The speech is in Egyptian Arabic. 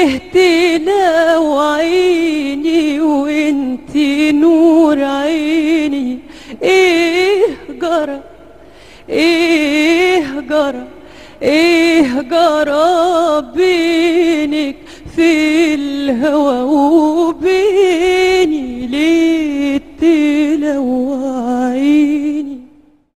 ليه تلاوعيني وانت نور عيني ايه جرى ايه جرى ايه جرى بينك في الهوى وبيني ليه تلوى